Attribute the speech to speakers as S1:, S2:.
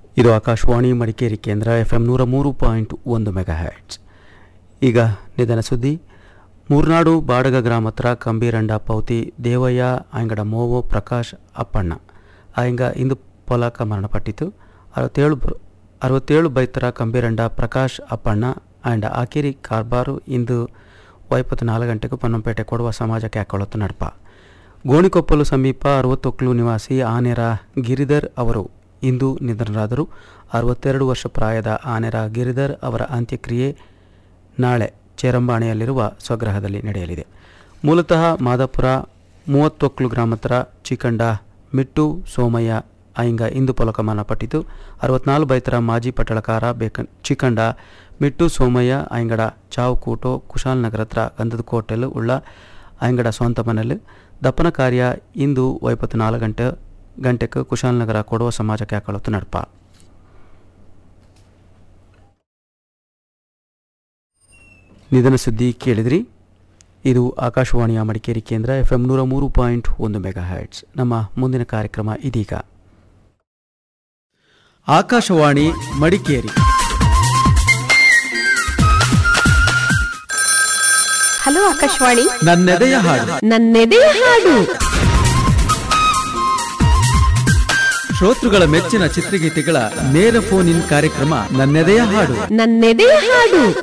S1: ಇದು ಆಕಾಶವಾಣಿ ಮಡಿಕೇರಿ ಕೇಂದ್ರ F M ನೂರ ಮೂರು ಪಾಯಿಂಟ್ ಒಂದು ಮೆಗಾ ಹ್ಯಾಟ್ಸ್ ಈಗ ನಿಧನ ಸುದ್ದಿ ಮೂರ್ನಾಡು ಬಾಡಗ ಗ್ರಾಮ ಹತ್ರ ಕಂಬೀರಂಡ ಪೌತಿ ದೇವಯ್ಯ ಆಯಂಗಡ ಮೋವೋ ಪ್ರಕಾಶ್ ಅಪ್ಪಣ್ಣ ಆಯಂಗ ಇಂದು ಪೊಲಾಕ ಮರಣಪಟ್ಟಿತು ಅರವತ್ತೇಳು ಬ- ಅರವತ್ತೇಳು ಬೈತರ ಕಂಬೀರಂಡ ಪ್ರಕಾಶ್ ಅಪ್ಪಣ್ಣ ಆ್ಯಂಡ್ ಆಕಿರಿ ಕಾರ್ಬಾರು ಇಂದು ವೈಪತ್ತು ನಾಲ್ಕು ಗಂಟೆಗೂ ಪೊನ್ನಂಪೇಟೆ ಕೊಡುವ ಸಮಾಜಕ್ಕೆ ಹಾಕೊಳ್ಳುತ್ತ ನಡಪ ಗೋಣಿಕೊಪ್ಪಲು ಸಮೀಪ ಅರವತ್ತೊಕ್ಲು ನಿವಾಸಿ ಆನೆರ ಗಿರಿಧರ್ ಅವರು ಇಂದು ನಿಧನರಾದರು ಅರವತ್ತೆರಡು ವರ್ಷ ಪ್ರಾಯದ ಆನೆರ ಗಿರಿಧರ್ ಅವರ ಅಂತ್ಯಕ್ರಿಯೆ ನಾಳೆ ಚೇರಂಬಾಣಿಯಲ್ಲಿರುವ ಸ್ವಗ್ರಹದಲ್ಲಿ ನಡೆಯಲಿದೆ ಮೂಲತಃ ಮಾದಾಪುರ ಮೂವತ್ತೊಕ್ಲು ಗ್ರಾಮತ್ರ ಚಿಕಂಡ ಮಿಟ್ಟು ಸೋಮಯ್ಯ ಅಯ್ಯಂಗ ಇಂದು ಪೊಲಕಮಾನ ಪಟ್ಟಿತು ಅರವತ್ನಾಲ್ಕು ಬೈತರ ಮಾಜಿ ಪಟ್ಟಳಕಾರ ಬೇಕ ಚಿಕಂಡ ಮಿಟ್ಟು ಸೋಮಯ್ಯ ಅಯ್ಯಂಗಡ ಚಾವು ಕೂಟೋ ಕುಶಾಲನಗರ ಹತ್ರ ಗಂಧದ ಕೋಟೆಲ್ ಉಳ್ಳ ಅಯ್ಯಂಗಡ ಸ್ವಂತ ಮನೆಯಲ್ಲಿ ದಪ್ಪನ ಕಾರ್ಯ ಇಂದು ವೈಪತ್ತು ನಾಲ್ಕು ಗಂಟೆ ಗಂಟೆಗೆ ಕುಶಾಲನಗರ ಕೊಡುವ ಸಮಾಜಕ್ಕೆ ಹಾಕೊಳ್ಳುತ್ತು ನಡಪ ನಿಧನ ಸುದ್ದಿ ಕೇಳಿದ್ರಿ ಇದು ಆಕಾಶವಾಣಿಯ ಮಡಿಕೇರಿ ಕೇಂದ್ರ ಎಫ್ ಎಂ ನೂರ ಮೂರು ಪಾಯಿಂಟ್ ಒಂದು ಮೆಗಾ ಹ್ಯಾಟ್ಸ್ ನಮ್ಮ ಮುಂದಿನ ಕಾರ್ಯಕ್ರಮ ಇದೀಗ
S2: ಆಕಾಶವಾಣಿ ಮಡಿಕೇರಿ
S3: ಹಲೋ ಆಕಾಶವಾಣಿ
S2: ನನ್ನೆದೆಯ ಹಾಡು
S3: ನನ್ನೆದೆಯ ಹಾಡು
S2: ಶ್ರೋತೃಗಳ ಮೆಚ್ಚಿನ ಚಿತ್ರಗೀತೆಗಳ ನೇರ ಫೋನ್ ಇನ್ ಕಾರ್ಯಕ್ರಮ ನನ್ನೆದೆಯ ಹಾಡು
S3: ನನ್ನೆದೆಯ ಹಾಡು